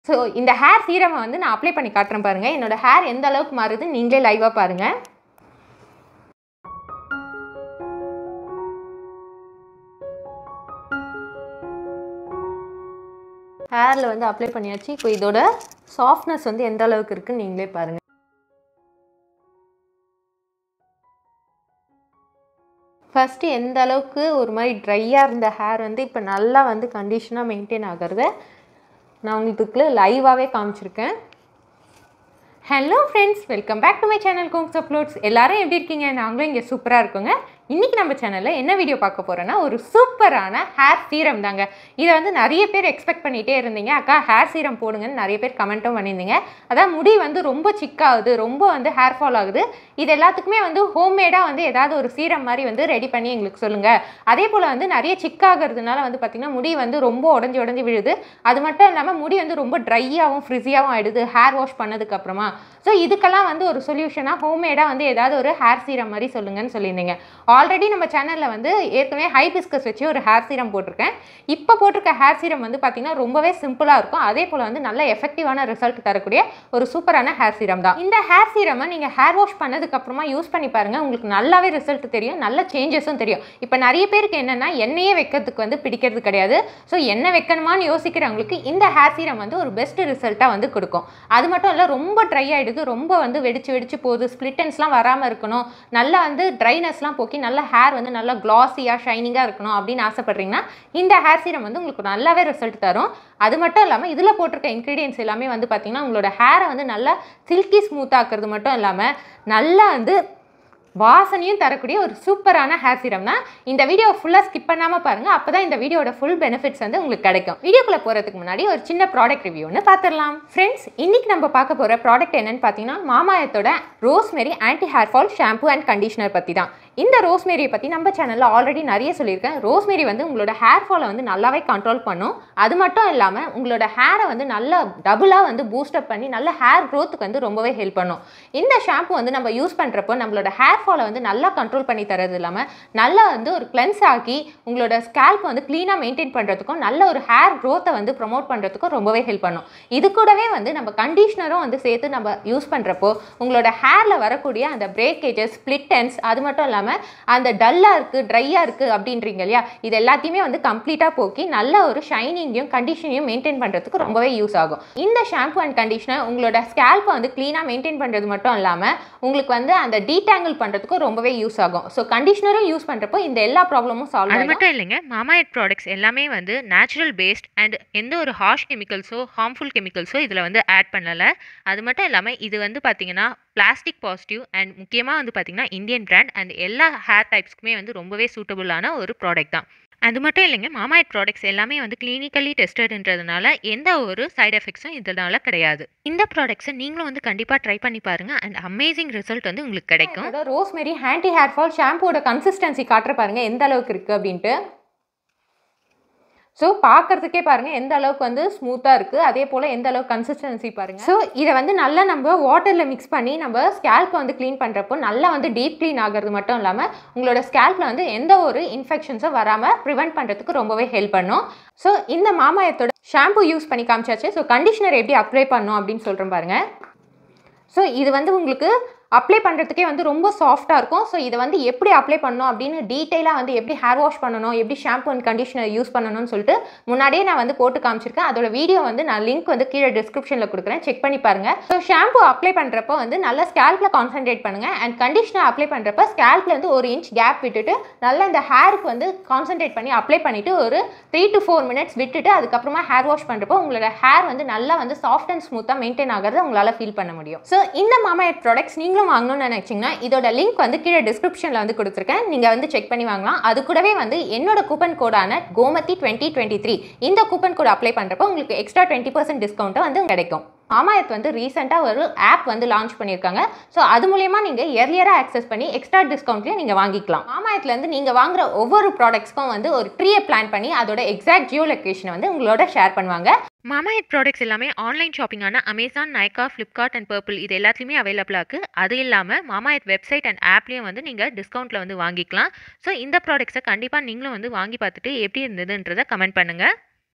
so இந்த hair சீரமை வந்து நான் அப்ளை பண்ணி காட்டுறேன் பாருங்கள் என்னோட ஹேர் எந்த அளவுக்கு மாறுது நீங்களே லைவாக பாருங்கள் ஹேரில் வந்து அப்ளை பண்ணியாச்சு இப்போ இதோட சாஃப்ட்னஸ் வந்து எந்த அளவுக்கு இருக்குன்னு நீங்களே பாருங்கள் ஃபஸ்ட்டு எந்த அளவுக்கு ஒரு மாதிரி ட்ரையாக இருந்த ஹேர் வந்து இப்போ நல்லா வந்து கண்டிஷனாக மெயின்டைன் ஆகிறத நான் உங்களுக்கு லைவாகவே காமிச்சிருக்கேன் hello friends welcome back to my channel குங்ஸ் அப்லோட்ஸ் எல்லாரும் எப்படி இருக்கீங்க நாங்களும் இங்கே சூப்பராக இருக்கோங்க இன்றைக்கி நம்ம சேனலில் என்ன வீடியோ பார்க்க போகிறோன்னா ஒரு சூப்பரான ஹேர் சீரம் தாங்க இதை வந்து நிறைய பேர் எக்ஸ்பெக்ட் பண்ணிகிட்டே இருந்தீங்க அக்கா ஹேர் சீரம் போடுங்கன்னு நிறைய பேர் கமெண்ட்டும் பண்ணியிருந்தீங்க அதான் முடி வந்து ரொம்ப சிக்காகுது ரொம்ப வந்து ஹேர் ஃபால் ஆகுது இது எல்லாத்துக்குமே வந்து ஹோம்மேடாக வந்து ஏதாவது ஒரு சீரம் மாதிரி வந்து ரெடி பண்ணி எங்களுக்கு சொல்லுங்கள் அதே போல் வந்து நிறைய சிக்காகிறதுனால வந்து பார்த்திங்கன்னா முடி வந்து ரொம்ப உடஞ்சி உடஞ்சி விழுது அது மட்டும் இல்லாமல் முடி வந்து ரொம்ப ட்ரையாகவும் ஃப்ரிஸியாகவும் ஆகிடுது ஹேர் வாஷ் பண்ணதுக்கப்புறமா ஸோ இதுக்கெல்லாம் வந்து ஒரு சொல்யூஷனாக ஹோம்மேடாக வந்து ஏதாவது ஒரு ஹேர் சீரம் மாதிரி சொல்லுங்கன்னு சொல்லியிருந்தீங்க ஆல்ரெடி நம்ம சேனலில் வந்து ஏற்கனவே ஹைபிஸ்கஸ் வச்சு ஒரு ஹேர் சீரம் போட்டிருக்கேன் இப்போ போட்டிருக்க ஹேர் சீரம் வந்து பார்த்திங்கன்னா ரொம்பவே சிம்பிளாக இருக்கும் அதே போல் வந்து நல்ல எஃபெக்டிவான ரிசல்ட் தரக்கூடிய ஒரு சூப்பரான ஹேர் சீரம் தான் இந்த ஹேர் சீரமை நீங்கள் ஹேர் வாஷ் பண்ணதுக்கப்புறமா யூஸ் பண்ணி பாருங்கள் உங்களுக்கு நல்லாவே ரிசல்ட் தெரியும் நல்ல சேஞ்சஸும் தெரியும் இப்போ நிறைய பேருக்கு என்னென்னா எண்ணெயே வைக்கிறதுக்கு வந்து பிடிக்கிறது கிடையாது ஸோ எண்ணெய் வைக்கணுமான்னு யோசிக்கிறவங்களுக்கு இந்த ஹேர் சீரம் வந்து ஒரு பெஸ்ட் ரிசல்ட்டாக வந்து கொடுக்கும் அது மட்டும் இல்லை ரொம்ப ட்ரை ஆகிடுது ரொம்ப வந்து வெடிச்சு வெடிச்சு போகுது ஸ்ப்ளிட்டன்ஸ்லாம் வராமல் இருக்கணும் நல்லா வந்து ட்ரைனஸ்லாம் போக்கி நல்ல ஹேர் வந்து நல்லா க்ளாஸியாக ஷைனிங்காக இருக்கணும் அப்படின்னு ஆசைப்பட்றீங்கன்னா இந்த ஹேர் சீரம் வந்து உங்களுக்கு நல்லாவே ரிசல்ட் தரும் அது மட்டும் இல்லாமல் இதில் போட்டிருக்க இன்க்ரீடியன்ஸ் எல்லாமே வந்து பார்த்திங்கன்னா உங்களோட ஹேரை வந்து நல்லா சில்கி ஸ்மூத்தாக்குறது மட்டும் இல்லாமல் நல்லா வந்து வாசனையும் தரக்கூடிய ஒரு சூப்பரான ஹேர் சீரம் தான் இந்த வீடியோ ஃபுல்லாக ஸ்கிப் பண்ணாமல் பாருங்கள் அப்போ தான் இந்த வீடியோட ஃபுல் பெனிஃபிட்ஸ் வந்து உங்களுக்கு கிடைக்கும் வீடியோக்குள்ளே போகிறதுக்கு முன்னாடி ஒரு சின்ன ப்ராடக்ட் ரிவ்யூன்னு பார்த்துடலாம் ஃப்ரெண்ட்ஸ் இன்றைக்கி நம்ம பார்க்க போகிற ப்ராடக்ட் என்னென்னு பார்த்தீங்கன்னா மாமாயத்தோட rosemary anti hair fall shampoo and conditioner பற்றி தான் இந்த ரோஸ்மேரியை பற்றி நம்ம சேனலில் ஆல்ரெடி நிறைய சொல்லியிருக்கேன் ரோஸ்மேரி வந்து உங்களோட ஹேர் ஃபாலை வந்து நல்லாவே கண்ட்ரோல் பண்ணும் அது மட்டும் இல்லாமல் உங்களோட ஹேரை வந்து நல்லா டபுளாக வந்து பூஸ்டப் பண்ணி நல்ல ஹேர் க்ரோத்துக்கு வந்து ரொம்பவே ஹெல்ப் பண்ணும் இந்த ஷாம்பு வந்து நம்ம யூஸ் பண்ணுறப்போ நம்மளோட ஹேர் ஃபாலை வந்து நல்லா கண்ட்ரோல் பண்ணி தரது இல்லாமல் நல்லா வந்து ஒரு கிளென்ஸ் ஆக்கி உங்களோட ஸ்கேல்ப் வந்து க்ளீனாக மெயின்டைன் பண்ணுறதுக்கும் நல்ல ஒரு ஹேர் க்ரோத்தை வந்து ப்ரொமோட் பண்ணுறதுக்கும் ரொம்பவே ஹெல்ப் பண்ணும் இது கூடவே வந்து நம்ம கண்டிஷ்னரும் வந்து சேர்த்து நம்ம யூஸ் பண்ணுறப்போ உங்களோட ஹேரில் வரக்கூடிய அந்த பிரேக்கேஜஸ் ஸ்ப்ளிட்டன்ஸ் அது மட்டும் இல்லாமல் அந்த டல்லாக இருக்குது ட்ரையாக இருக்குது அப்படின்றீங்க இல்லையா இது எல்லாத்தையுமே வந்து கம்ப்ளீட்டாக போக்கி நல்ல ஒரு ஷைனிங்கையும் கண்டிஷனையும் மெயின்டைன் பண்ணுறதுக்கு ரொம்பவே யூஸ் ஆகும் இந்த ஷாம்பு அண்ட் கண்டிஷனர் உங்களோட ஸ்கேல்ப்பை வந்து க்ளீனாக மெயின்டைன் பண்ணுறது மட்டும் இல்லாமல் உங்களுக்கு வந்து அந்த டீடாங்கிள் பண்ணுறதுக்கும் ரொம்பவே யூஸ் ஆகும் ஸோ கண்டிஷனரும் யூஸ் பண்ணுறப்போ இந்த எல்லா ப்ராப்ளமும் சால்வ் அது ஆகும் மட்டும் இல்லைங்க மாமா எர்த் ப்ராடக்ட்ஸ் எல்லாமே வந்து நேச்சுரல் பேஸ்ட் அண்ட் எந்த ஒரு ஹார்ஷ் கெமிக்கல்ஸோ ஹார்ம்ஃபுல் கெமிக்கல்ஸோ இதில் வந்து ஆட் பண்ணலை அது மட்டும் இல்லாமல் இது வந்து பார்த்தீங்கன்னா பிளாஸ்டிக் பாசிட்டிவ் அண்ட் முக்கியமாக வந்து பார்த்தீங்கன்னா இந்தியன் பிராண்ட் அண்ட் எல்லா ஹேர் டைப்ஸ்க்குமே வந்து ரொம்பவே சூட்டபுளான ஒரு ப்ராடக்ட் தான் அது மட்டும் இல்லைங்க மாமா எர்த் ப்ராடக்ட்ஸ் எல்லாமே வந்து கிளினிக்கலி டெஸ்டட்ன்றதுனால எந்த ஒரு சைடு எஃபெக்ட்ஸும் இதனால கிடையாது இந்த ப்ராடக்ட்ஸை நீங்களும் வந்து கண்டிப்பாக ட்ரை பண்ணி பாருங்கள் அண்ட் அமேசிங் ரிசல்ட் வந்து உங்களுக்கு கிடைக்கும் அதோட ரோஸ்மெரி ஹேண்டி ஹேர் ஃபால் ஷாம்புவோட கன்சிஸ்டன்சி காட்டுற பாருங்க எந்த அளவுக்கு இருக்குது அப்படின்ட்டு ஸோ பார்க்கறதுக்கே பாருங்கள் எந்த அளவுக்கு வந்து ஸ்மூத்தாக இருக்குது அதே போல் எந்த அளவுக்கு கன்சிஸ்டன்சி பாருங்கள் ஸோ இதை வந்து நல்லா நம்ம வாட்டரில் மிக்ஸ் பண்ணி நம்ம ஸ்கேல்ப்பை வந்து க்ளீன் பண்ணுறப்போ நல்லா வந்து டீப் க்ளீன் ஆகிறது மட்டும் இல்லாமல் உங்களோட ஸ்கேல்ப்பில் வந்து எந்த ஒரு இன்ஃபெக்ஷன்ஸும் வராமல் ப்ரிவெண்ட் பண்ணுறதுக்கு ரொம்பவே ஹெல்ப் பண்ணும் ஸோ இந்த மாமாயத்தோட ஷாம்பு யூஸ் பண்ணி காமிச்சாச்சு ஸோ கண்டிஷனர் எப்படி அப்ளை பண்ணணும் அப்படின்னு சொல்கிறேன் பாருங்கள் ஸோ இது வந்து உங்களுக்கு அப்ளை பண்ணுறதுக்கே வந்து ரொம்ப சாஃப்டாக இருக்கும் ஸோ இதை வந்து எப்படி அப்ளை பண்ணணும் அப்படின்னு டீட்டெயிலாக வந்து எப்படி ஹேர் வாஷ் பண்ணணும் எப்படி ஷாம்பு அண்ட் கண்டிஷனர் யூஸ் பண்ணணும்னு சொல்லிட்டு முன்னாடியே நான் வந்து போட்டு காமிச்சிருக்கேன் அதோட வீடியோ வந்து நான் லிங்க் வந்து கீழே டிஸ்கிரிப்ஷனில் கொடுக்குறேன் செக் பண்ணி பாருங்கள் ஸோ ஷாம்பு அப்ளை பண்ணுறப்போ வந்து நல்லா ஸ்கேல்பில் கான்சென்ட்ரேட் பண்ணுங்கள் அண்ட் கண்டிஷனர் அப்ளை பண்ணுறப்ப ஸ்கேல்பில் வந்து ஒரு இன்ச் கேப் விட்டுட்டு நல்லா இந்த ஹேருக்கு வந்து கான்சென்ட்ரேட் பண்ணி அப்ளை பண்ணிவிட்டு ஒரு த்ரீ டு ஃபோர் மினிட்ஸ் விட்டுட்டு அதுக்கப்புறமா ஹேர் வாஷ் பண்ணுறப்போ உங்களோட ஹேர் வந்து நல்லா வந்து சாஃப்ட் அண்ட் ஸ்மூத்தாக மெயின்டைன் ஆகிறது உங்களால் ஃபீல் பண்ண முடியும் ஸோ இந்த மாமா எர்த் ப்ராடக்ட்ஸ் நீங்களும் வாங்கணும்னு நினச்சிங்கன்னா இதோட லிங்க் வந்து கீழே டிஸ்கிரிப்ஷனில் வந்து கொடுத்துருக்கேன் நீங்கள் வந்து செக் பண்ணி வாங்கலாம் அது கூடவே வந்து என்னோட கூப்பன் கோடான கோமதி டுவெண்ட்டி டுவெண்ட்டி த்ரீ இந்த கூப்பன் கோட் அப்ளை பண்ணுறப்போ உங்களுக்கு எக்ஸ்ட்ரா டுவெண்ட்டி பர்சன்ட் டிஸ்கவுண்ட்டு வந்து கிடைக்கும் மாமாயத் வந்து ரீசெண்டாக ஒரு ஆப் வந்து லான்ச் பண்ணியிருக்காங்க ஸோ அது மூலயமா நீங்கள் எர்லியராக ஆக்சஸ் பண்ணி எக்ஸ்ட்ரா டிஸ்கவுண்ட்லேயும் நீங்கள் வாங்கிக்கலாம் மாமாயத்துலேருந்து நீங்கள் வாங்குற ஒவ்வொரு ப்ராடக்ட்ஸ்க்கும் வந்து ஒரு ட்ரீயை பிளான் பண்ணி அதோட எக்ஸாக்ட் ஜியோ லொக்கேஷனை வந்து உங்களோட ஷேர் பண்ணுவாங்க மாமா எர்த் ப்ராடக்ட்ஸ் எல்லாமே ஆன்லைன் ஷாப்பிங்கான அமேசான் நைக்கா ஃப்ளிப்கார்ட் அண்ட் பர்பிள் இது எல்லாத்துலேயுமே அவைலபிளாக இருக்குது அது இல்லாமல் மாமா எர்த் வெப்சைட் அண்ட் ஆப்லேயும் வந்து நீங்கள் டிஸ்கவுண்ட்டில் வந்து வாங்கிக்கலாம் ஸோ இந்த ப்ராடக்ட்ஸை கண்டிப்பாக நீங்களும் வந்து வாங்கி பார்த்துட்டு எப்படி இருந்ததுன்றதை கமெண்ட் பண்ணுங்கள்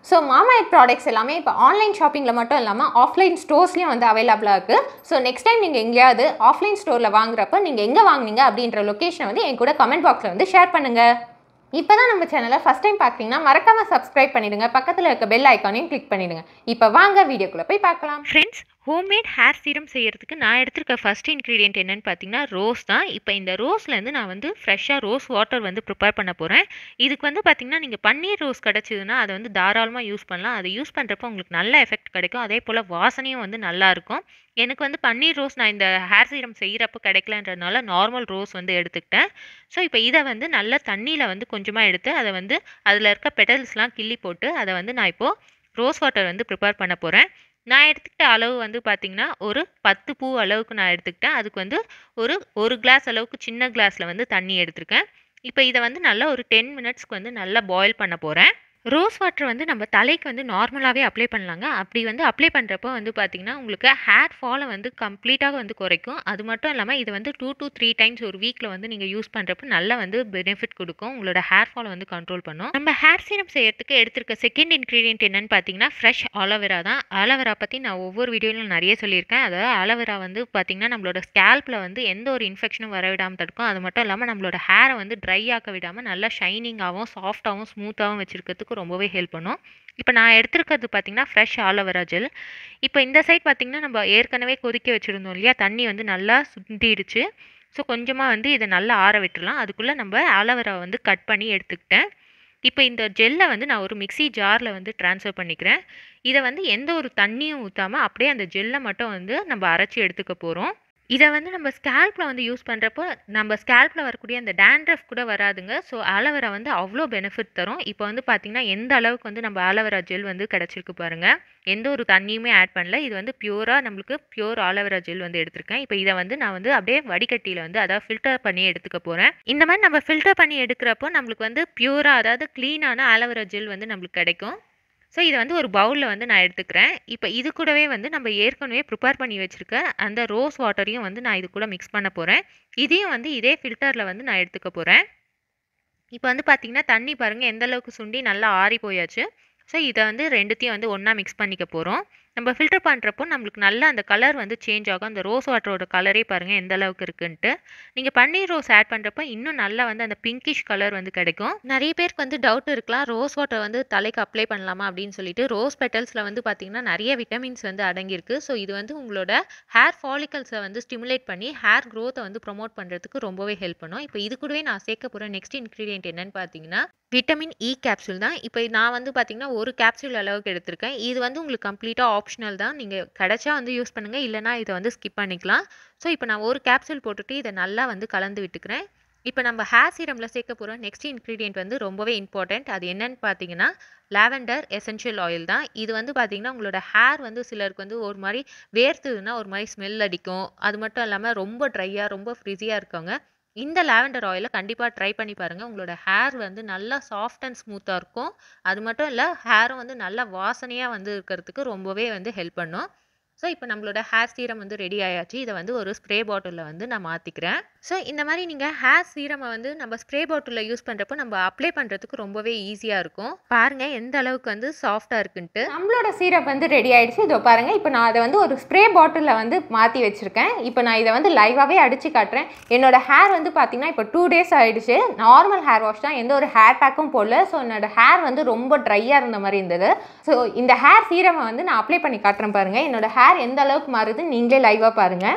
ஸோ மாமாயட் ப்ராடக்ட்ஸ் எல்லாமே இப்போ ஆன்லைன் ஷாப்பிங்கில் மட்டும் இல்லாமல் ஆஃப்லைன் ஸ்டோர்ஸ்லேயும் வந்து அவைலபிளாக இருக்குது ஸோ நெக்ஸ்ட் டைம் நீங்கள் எங்கேயாவது ஆஃப்லைன் ஸ்டோரில் வாங்குறப்ப நீங்கள் எங்கே வாங்குனீங்க அப்படின்ற லொக்கேஷனை வந்து என் கூட கமெண்ட் பாக்ஸில் வந்து ஷேர் பண்ணுங்கள் இப்போ தான் நம்ம சேனலை ஃபஸ்ட் டைம் பார்க்குறீங்கன்னா மறக்காமல் சப்ஸ்கிரைப் பண்ணிடுங்க பக்கத்தில் இருக்க பெல் ஐக்கானையும் கிளிக் பண்ணிடுங்க இப்போ வாங்க வீடியோக்குள்ளே போய் பார்க்கலாம் ஃப்ரெண்ட்ஸ் ஹோம்மேட் ஹேர் சீரம் செய்யறதுக்கு நான் எடுத்திருக்க ஃபர்ஸ்ட் இன்க்ரீடியன்ட் என்னன்னு பார்த்தீங்கன்னா ரோஸ் தான் இப்போ இந்த ரோஸ்லேருந்து நான் வந்து ஃப்ரெஷ்ஷாக ரோஸ் வாட்டர் வந்து ப்ரிப்பேர் பண்ண போகிறேன் இதுக்கு வந்து பார்த்தீங்கன்னா நீங்கள் பன்னீர் ரோஸ் கிடச்சிதுன்னா அதை வந்து தாராளமாக யூஸ் பண்ணலாம் அதை யூஸ் பண்ணுறப்போ உங்களுக்கு நல்ல எஃபெக்ட் கிடைக்கும் அதே போல் வாசனையும் வந்து நல்லா இருக்கும் எனக்கு வந்து பன்னீர் ரோஸ் நான் இந்த ஹேர் சீரம் செய்கிறப்போ கிடைக்கலன்றதுனால நார்மல் ரோஸ் வந்து எடுத்துக்கிட்டேன் ஸோ இப்போ இதை வந்து நல்ல தண்ணியில் வந்து கொஞ்சமாக எடுத்து அதை வந்து அதில் இருக்க பெட்டல்ஸ்லாம் கிள்ளி போட்டு அதை வந்து நான் இப்போது ரோஸ் வாட்டர் வந்து ப்ரிப்பேர் பண்ண போகிறேன் நான் எடுத்துக்கிட்ட அளவு வந்து பார்த்திங்கன்னா ஒரு பத்து பூ அளவுக்கு நான் எடுத்துக்கிட்டேன் அதுக்கு வந்து ஒரு ஒரு கிளாஸ் அளவுக்கு சின்ன கிளாஸில் வந்து தண்ணி எடுத்திருக்கேன் இப்போ இதை வந்து நல்லா ஒரு டென் மினிட்ஸ்க்கு வந்து நல்லா பாயில் பண்ண போகிறேன் ரோஸ் வாட்டர் வந்து நம்ம தலைக்கு வந்து நார்மலாகவே அப்ளை பண்ணலாங்க அப்படி வந்து அப்ளை பண்ணுறப்போ வந்து பார்த்திங்கன்னா உங்களுக்கு ஹேர் ஃபாலை வந்து கம்ப்ளீட்டாக வந்து குறைக்கும் அது மட்டும் இல்லாமல் இது வந்து டூ to த்ரீ டைம்ஸ் ஒரு வீக்கில் வந்து நீங்கள் யூஸ் பண்ணுறப்போ நல்லா வந்து பெனிஃபிட் கொடுக்கும் உங்களோட ஹேர் ஃபாலை வந்து கண்ட்ரோல் பண்ணும் நம்ம ஹேர் சீரம் செய்யறதுக்கு எடுத்திருக்க செகண்ட் இன்க்ரீடியன்ட் என்னன்னு பார்த்தீங்கன்னா ஃப்ரெஷ் ஆலோவேரா தான் ஆலோவேரா பற்றி நான் ஒவ்வொரு வீடியோலையும் நிறைய சொல்லியிருக்கேன் அதாவது ஆலோவேரா வந்து பார்த்திங்கன்னா நம்மளோட ஸ்கேல்பில் வந்து எந்த ஒரு இன்ஃபெக்ஷனும் வர விடாமல் தடுக்கும் அது மட்டும் இல்லாமல் நம்மளோட ஹேரை வந்து ட்ரை ஆக்க விடாமல் நல்லா ஷைனிங்காகவும் சாஃப்டாகவும் ஸ்மூத்தாகவும் வச்சுருக்கிறதுக்கு ரொம்பவே ஹெல்ப் பண்ணும் இப்போ நான் எடுத்திருக்கிறது பார்த்திங்கன்னா ஃப்ரெஷ் ஆலோவேரா ஜெல் இப்போ இந்த சைட் பார்த்திங்கன்னா நம்ம ஏற்கனவே கொதிக்க வச்சுருந்தோம் இல்லையா தண்ணி வந்து நல்லா சுண்டிடுச்சு ஸோ கொஞ்சமாக வந்து இதை நல்லா ஆற விட்டுறலாம் அதுக்குள்ளே நம்ம ஆலோவேரா வந்து கட் பண்ணி எடுத்துக்கிட்டேன் இப்போ இந்த ஜெல்லை வந்து நான் ஒரு மிக்ஸி ஜாரில் வந்து ட்ரான்ஸ்ஃபர் பண்ணிக்கிறேன் இதை வந்து எந்த ஒரு தண்ணியும் ஊற்றாமல் அப்படியே அந்த ஜெல்லை மட்டும் வந்து நம்ம அரைச்சி எடுத்துக்க போகிறோம் இதை வந்து நம்ம ஸ்கேல்பில் வந்து யூஸ் பண்ணுறப்போ நம்ம ஸ்கேல்பில் வரக்கூடிய அந்த டேண்ட்ரஃப் கூட வராதுங்க ஸோ ஆலோவேரா வந்து அவ்வளோ பெனிஃபிட் தரும் இப்போ வந்து பார்த்திங்கன்னா எந்த அளவுக்கு வந்து நம்ம ஆலோவேரா ஜெல் வந்து கிடச்சிருக்கு பாருங்கள் எந்த ஒரு தண்ணியுமே ஆட் பண்ணல இது வந்து பியூராக நம்மளுக்கு பியூர் ஆலோவேரா ஜெல் வந்து எடுத்திருக்கேன் இப்போ இதை வந்து நான் வந்து அப்படியே வடிகட்டியில் வந்து அதாவது ஃபில்டர் பண்ணி எடுத்துக்க போகிறேன் இந்த மாதிரி நம்ம ஃபில்டர் பண்ணி எடுக்கிறப்போ நம்மளுக்கு வந்து பியூராக அதாவது க்ளீனான ஆலோவேரா ஜெல் வந்து நம்மளுக்கு கிடைக்கும் ஸோ இதை வந்து ஒரு பவுலில் வந்து நான் எடுத்துக்கிறேன் இப்போ இது கூடவே வந்து நம்ம ஏற்கனவே ப்ரிப்பேர் பண்ணி வச்சுருக்க அந்த ரோஸ் வாட்டரையும் வந்து நான் இது கூட மிக்ஸ் பண்ண போகிறேன் இதையும் வந்து இதே ஃபில்டரில் வந்து நான் எடுத்துக்க போகிறேன் இப்போ வந்து பார்த்திங்கன்னா தண்ணி பாருங்கள் எந்த அளவுக்கு சுண்டி நல்லா ஆறி போயாச்சு ஸோ இதை வந்து ரெண்டுத்தையும் வந்து ஒன்றா மிக்ஸ் பண்ணிக்க போகிறோம் நம்ம ஃபில்டர் பண்ணுறப்போ நம்மளுக்கு நல்லா அந்த கலர் வந்து சேஞ்ச் ஆகும் அந்த ரோஸ் வாட்டரோட கலரே பாருங்கள் எந்த அளவுக்கு இருக்குன்ட்டு நீங்கள் பன்னீர் ரோஸ் ஆட் பண்ணுறப்ப இன்னும் நல்லா வந்து அந்த பிங்கிஷ் கலர் வந்து கிடைக்கும் நிறைய பேருக்கு வந்து டவுட் இருக்கலாம் ரோஸ் வாட்டர் வந்து தலைக்கு அப்ளை பண்ணலாமா அப்படின்னு சொல்லிட்டு ரோஸ் பெட்டல்ஸில் வந்து பார்த்திங்கன்னா நிறைய விட்டமின்ஸ் வந்து அடங்கியிருக்கு ஸோ இது வந்து உங்களோட ஹேர் ஃபாலிகல்ஸை வந்து ஸ்டிமுலேட் பண்ணி ஹேர் க்ரோத்தை வந்து ப்ரொமோட் பண்ணுறதுக்கு ரொம்பவே ஹெல்ப் பண்ணும் இப்போ இது கூடவே நான் சேர்க்க போகிற நெக்ஸ்ட் இன்க்ரீடியன்ட் என்னன்னு பார்த்தீங்கன்னா விட்டமின் இ கேப்சூல் தான் இப்போ நான் வந்து பார்த்திங்கன்னா ஒரு கேப்சூல் அளவுக்கு எடுத்திருக்கேன் இது வந்து உங்களுக்கு கம்ப்ளீட்டாக ஆப்ஷனல் தான் நீங்கள் கிடைச்சா வந்து யூஸ் பண்ணுங்கள் இல்லைனா இதை வந்து ஸ்கிப் பண்ணிக்கலாம் ஸோ இப்போ நான் ஒரு கேப்சூல் போட்டுட்டு இதை நல்லா வந்து கலந்து விட்டுக்கிறேன் இப்போ நம்ம ஹேர் சீரமில் சேர்க்க போகிற நெக்ஸ்ட் இன்க்ரீடியன்ட் வந்து ரொம்பவே இம்பார்ட்டண்ட் அது என்னன்னு பார்த்தீங்கன்னா லாவெண்டர் எசென்ஷியல் ஆயில் தான் இது வந்து பார்த்திங்கன்னா உங்களோட ஹேர் வந்து சிலருக்கு வந்து ஒரு மாதிரி வேர்த்துதுன்னா ஒரு மாதிரி ஸ்மெல் அடிக்கும் அது மட்டும் இல்லாமல் ரொம்ப ட்ரையாக ரொம்ப ஃப்ரிஸியாக இருக்கவங்க இந்த லாவெண்டர் ஆயிலை கண்டிப்பாக ட்ரை பண்ணி பாருங்கள் உங்களோட ஹேர் வந்து நல்லா சாஃப்ட் அண்ட் ஸ்மூத்தாக இருக்கும் அது மட்டும் இல்லை ஹேரும் வந்து நல்லா வாசனையாக வந்து இருக்கிறதுக்கு ரொம்பவே வந்து ஹெல்ப் பண்ணும் ஸோ இப்போ நம்மளோட ஹேர் சீரம் வந்து ரெடி ஆயாச்சு இதை வந்து ஒரு ஸ்ப்ரே பாட்டிலில் வந்து நான் மாற்றிக்கிறேன் ஸோ இந்த மாதிரி நீங்கள் ஹேர் சீரமை வந்து நம்ம ஸ்ப்ரே பாட்டிலில் யூஸ் பண்ணுறப்போ நம்ம அப்ளை பண்ணுறதுக்கு ரொம்பவே ஈஸியாக இருக்கும் பாருங்கள் எந்த அளவுக்கு வந்து சாஃப்டாக இருக்குன்ட்டு நம்மளோட சீரப் வந்து ரெடி ஆயிடுச்சு இதோ பாருங்கள் இப்போ நான் அதை வந்து ஒரு ஸ்ப்ரே பாட்டிலில் வந்து மாற்றி வச்சுருக்கேன் இப்போ நான் இதை வந்து லைவாகவே அடித்து காட்டுறேன் என்னோட ஹேர் வந்து பார்த்திங்கன்னா இப்போ டூ டேஸ் ஆயிடுச்சு நார்மல் ஹேர் வாஷ் தான் எந்த ஒரு ஹேர் பேக்கும் போடல ஸோ என்னோட ஹேர் வந்து ரொம்ப ட்ரையாக இருந்த மாதிரி இருந்தது ஸோ இந்த ஹேர் சீரமை வந்து நான் அப்ளை பண்ணி காட்டுறேன் பாருங்கள் என்னோட ஹேர் எந்த அளவுக்கு மாறுது நீங்களே லைவாக பாருங்கள்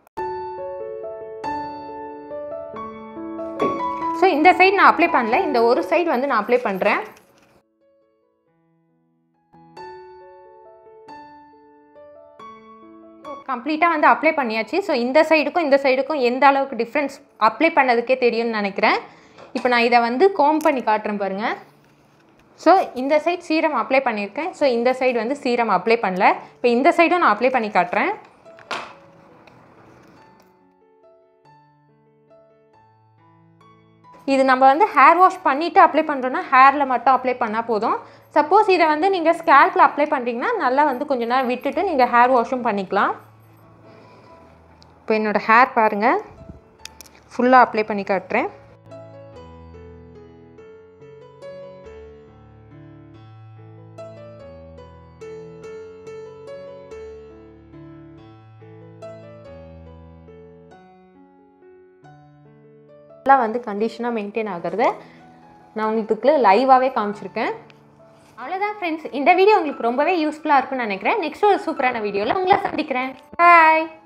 ஸோ இந்த சைடு நான் அப்ளை பண்ணல இந்த ஒரு சைடு வந்து நான் அப்ளை பண்ணுறேன் கம்ப்ளீட்டாக வந்து அப்ளை பண்ணியாச்சு ஸோ இந்த சைடுக்கும் இந்த சைடுக்கும் எந்த அளவுக்கு டிஃப்ரென்ஸ் அப்ளை பண்ணதுக்கே தெரியும்னு நினைக்கிறேன் இப்போ நான் இதை வந்து கோம் பண்ணி காட்டுறேன் பாருங்கள் ஸோ இந்த சைடு சீரம் அப்ளை பண்ணியிருக்கேன் ஸோ இந்த சைடு வந்து சீரம் அப்ளை பண்ணல இப்போ இந்த சைடும் நான் அப்ளை பண்ணி காட்டுறேன் இது நம்ம வந்து ஹேர் வாஷ் பண்ணிவிட்டு அப்ளை பண்ணுறோன்னா ஹேரில் மட்டும் அப்ளை பண்ணால் போதும் சப்போஸ் இதை வந்து நீங்கள் ஸ்கேல்பில் அப்ளை பண்ணுறீங்கன்னா நல்லா வந்து கொஞ்ச நேரம் விட்டுட்டு நீங்கள் ஹேர் வாஷும் பண்ணிக்கலாம் இப்போ என்னோடய ஹேர் பாருங்கள் ஃபுல்லாக அப்ளை பண்ணி காட்டுறேன் நல்லா வந்து கண்டிஷனாக மெயின்டைன் ஆகிறத நான் உங்களுக்கு லைவாகவே காமிச்சிருக்கேன் அவ்வளோதான் ஃப்ரெண்ட்ஸ் இந்த வீடியோ உங்களுக்கு ரொம்பவே யூஸ்ஃபுல்லாக இருக்கும்னு நினைக்கிறேன் நெக்ஸ்ட் ஒரு சூப்பரான வீடியோவில் உங்களை சந்திக்கிறேன் பாய்